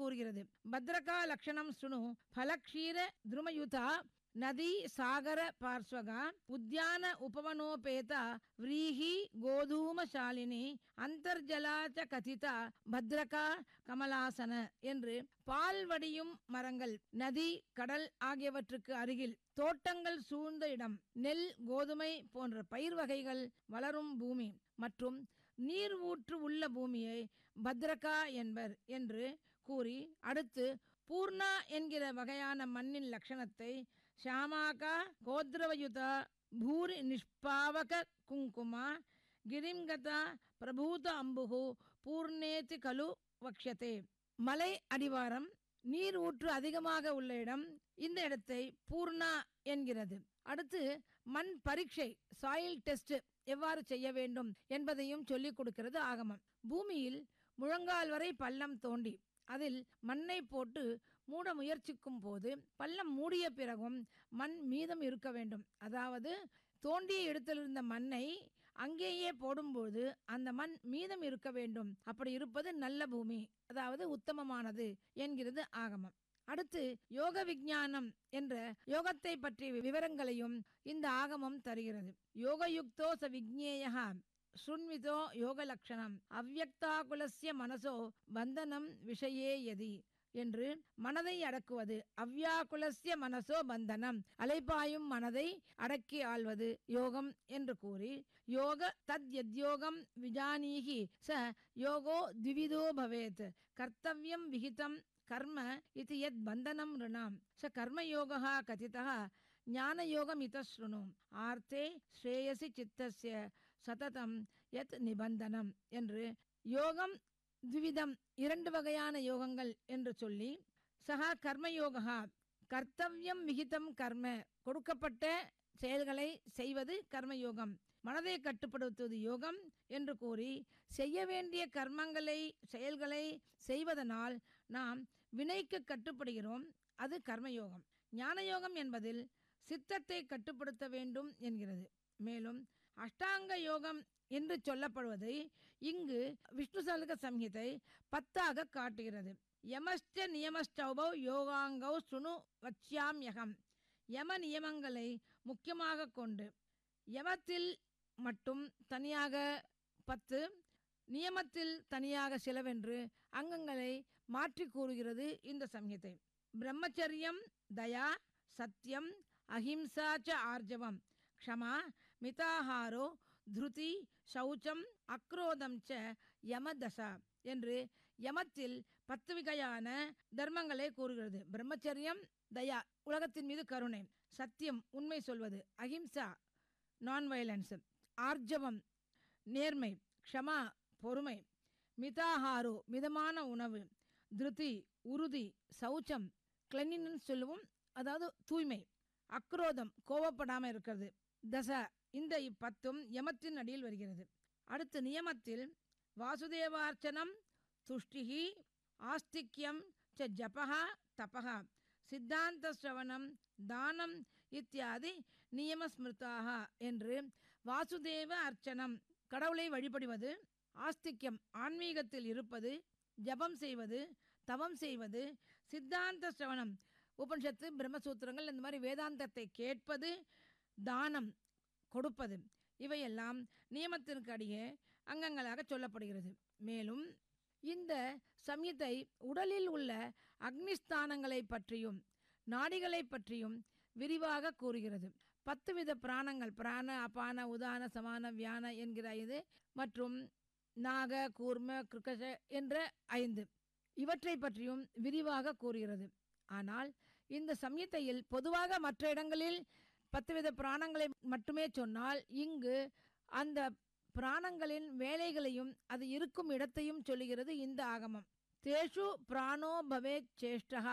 கூறுகிறது பத்ரகா லக்ஷணம் சுணு பலக்ஷீர துருமயுதா நதி சாகர பார்ஸ்வகா உத்யான உபவனோபேத விரீஹி கோதூமசாலினி அந்தர்ஜலாச்ச கதிதா பத்ரகா கமலாசன என்று பால் வடியும் மரங்கள் நதி கடல் ஆகியவற்றுக்கு அருகில் தோட்டங்கள் சூழ்ந்த இடம் நெல் கோதுமை போன்ற பயிர் வகைகள் வளரும் பூமி மற்றும் நீர் ஊற்று உள்ள பூமியை பத்ரகா என்பர் என்று கூறி அடுத்து பூர்ணா என்கிற வகையான மண்ணின் லட்சணத்தை ஷாமாகா கோத்ரவயுதா பூரி நிஷ்பாவக குங்குமா கிரிங்கதா பிரபூத அம்புகு பூர்ணேதி கலு வக்ஷதே மலை அடிவாரம் நீர் ஊற்று அதிகமாக உள்ள இடம் இந்த இடத்தை பூர்ணா என்கிறது அடுத்து மண் பரீட்சை சாயில் டெஸ்ட் எவ்வாறு செய்ய வேண்டும் என்பதையும் சொல்லிக் கொடுக்கிறது ஆகமம் பூமியில் முழங்கால் வரை பள்ளம் தோண்டி அதில் மண்ணை போட்டு மூட முயற்சிக்கும் போது பள்ளம் மூடிய பிறகும் மண் மீதம் இருக்க வேண்டும் அதாவது தோண்டிய இடத்திலிருந்த மண்ணை அங்கேயே போடும்போது அந்த மண் மீதம் இருக்க வேண்டும் அப்படி இருப்பது நல்ல பூமி அதாவது உத்தமமானது என்கிறது ஆகமம் அடுத்து யோக விஞ்ஞானம் என்ற யோகத்தை பற்றிய விவரங்களையும் இந்த ஆகமம் தருகிறது யோகயுக்தோ ச விக்னேயா சுண்விதோ யோக லட்சணம் அவ்வக்தாகுலசிய மனசோ பந்தனம் விஷயே எதி என்று மனதை அடக்குவது அவ்யாக்குலசிய மனசோ பந்தனம் அலைபாயும் மனதை அடக்கி ஆள்வது யோகம் என்று கூறி யோக தத் யத்யோகம் விஜானீகி ச யோகோ द्विविधो भवेत् कर्तव्यं विहितं कर्म इति यद् बन्धनं नृणां स कर्मयोगः कथितः ஞானயோகமித ஸ்ருணு ஆர்த்தே ஸ்ரேயசி சித்தஸ்ய சததம் யத் நிபந்தனம் என்று யோகம் த்விவிதம் இரண்டு வகையான யோகங்கள் என்று சொல்லி சகா கர்மயோகா கர்த்தவ்யம் விகிதம் கர்ம கொடுக்கப்பட்ட செயல்களை செய்வது கர்மயோகம் மனதை கட்டுப்படுத்துவது யோகம் என்று கூறி செய்ய வேண்டிய கர்மங்களை செயல்களை செய்வதனால் நாம் வினைக்கு கட்டுப்படுகிறோம் அது கர்மயோகம் ஞானயோகம் என்பதில் சித்தத்தை கட்டுப்படுத்த வேண்டும் என்கிறது மேலும் அஷ்டாங்க யோகம் என்று சொல்லப்படுவதை இங்கு விஷ்ணு சலக சம்ஹிதை பத்தாக காட்டுகிறது யமஸ்ட நியமஸ்டௌபவ் யோகாங்கௌ சுணு வக்ஷாம் யகம் யம நியமங்களை முக்கியமாக கொண்டு யமத்தில் மட்டும் தனியாக பத்து நியமத்தில் தனியாக சிலவென்று அங்கங்களை மாற்றி கூறுகிறது இந்த சம்ஹிதை பிரம்மச்சரியம் தயா சத்தியம் அஹிம்சா ச ஆர்ஜவம் க்ஷமா மிதாஹாரோ திருதி சௌச்சம் அக்ரோதம் ச யமதசா என்று யமத்தில் பத்து வகையான தர்மங்களை கூறுகிறது பிரம்மச்சரியம் தயா உலகத்தின் மீது கருணை சத்தியம் உண்மை சொல்வது அஹிம்சா நான் வயலன்ஸ் ஆர்ஜவம் நேர்மை க்ஷமா பொறுமை மிதாஹாரோ மிதமான உணவு திருதி உறுதி சௌச்சம் கிளென்லினஸ் சொல்லுவோம் அதாவது தூய்மை அக்ரோதம் கோபப்படாமல் இருக்கிறது தச இந்த இப்பத்தும் யமத்தின் அடியில் வருகிறது அடுத்து நியமத்தில் வாசுதேவார்ச்சனம் துஷ்டிகி ஆஸ்திக்யம் ச ஜபகா தபகா சித்தாந்த சிரவணம் தானம் இத்தியாதி நியமஸ்மிருதாக என்று வாசுதேவ அர்ச்சனம் கடவுளை வழிபடுவது ஆஸ்திக்யம் ஆன்மீகத்தில் இருப்பது ஜபம் செய்வது தவம் செய்வது சித்தாந்த சிரவணம் உபனிஷத்து பிரம்மசூத்திரங்கள் இந்த மாதிரி வேதாந்தத்தை கேட்பது தானம் கொடுப்பது இவையெல்லாம் நியமத்திற்கு அடியே அங்கங்களாக சொல்லப்படுகிறது மேலும் இந்த சம்யத்தை உடலில் உள்ள அக்னிஸ்தானங்களை பற்றியும் நாடிகளை பற்றியும் விரிவாக கூறுகிறது பத்து வித பிராணங்கள் பிராண அபான உதான சமான வியான என்கிற இது மற்றும் நாக கூர்ம கிருக்கச என்ற ஐந்து இவற்றை பற்றியும் விரிவாக கூறுகிறது ஆனால் இந்த சம்யத்தையில் பொதுவாக மற்ற இடங்களில் பத்துவித பிராணங்களை மட்டுமே சொன்னால் இங்கு அந்த பிராணங்களின் வேலைகளையும் அது இருக்கும் இடத்தையும் சொல்லுகிறது இந்த ஆகமம் தேஷு பிராணோ பவேத் சேஷ்டா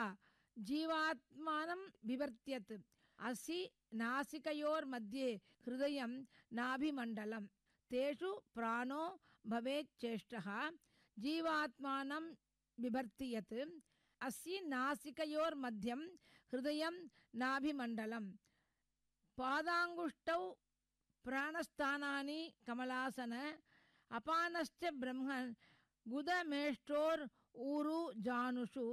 ஜீவாத்மானம் விவர்த்தியத் அசி நாசிகையோர் மத்தியே ஹிருதயம் நாபிமண்டலம் தேஷு பிராணோ பவேத் சேஷ்டா ஜீவாத்மானம் விபர்த்தியத் அஸ்ய நாசிகையோர் மத்தியம் ஹிருதயம் நாபிமண்டலம் பாதாங்குஷ்டௌ பிராணஸ்தானானி கமலாசன அபானஸ்ச பிரம்மன் குதமேஷ்டோர் ஊரு ஜானுஷு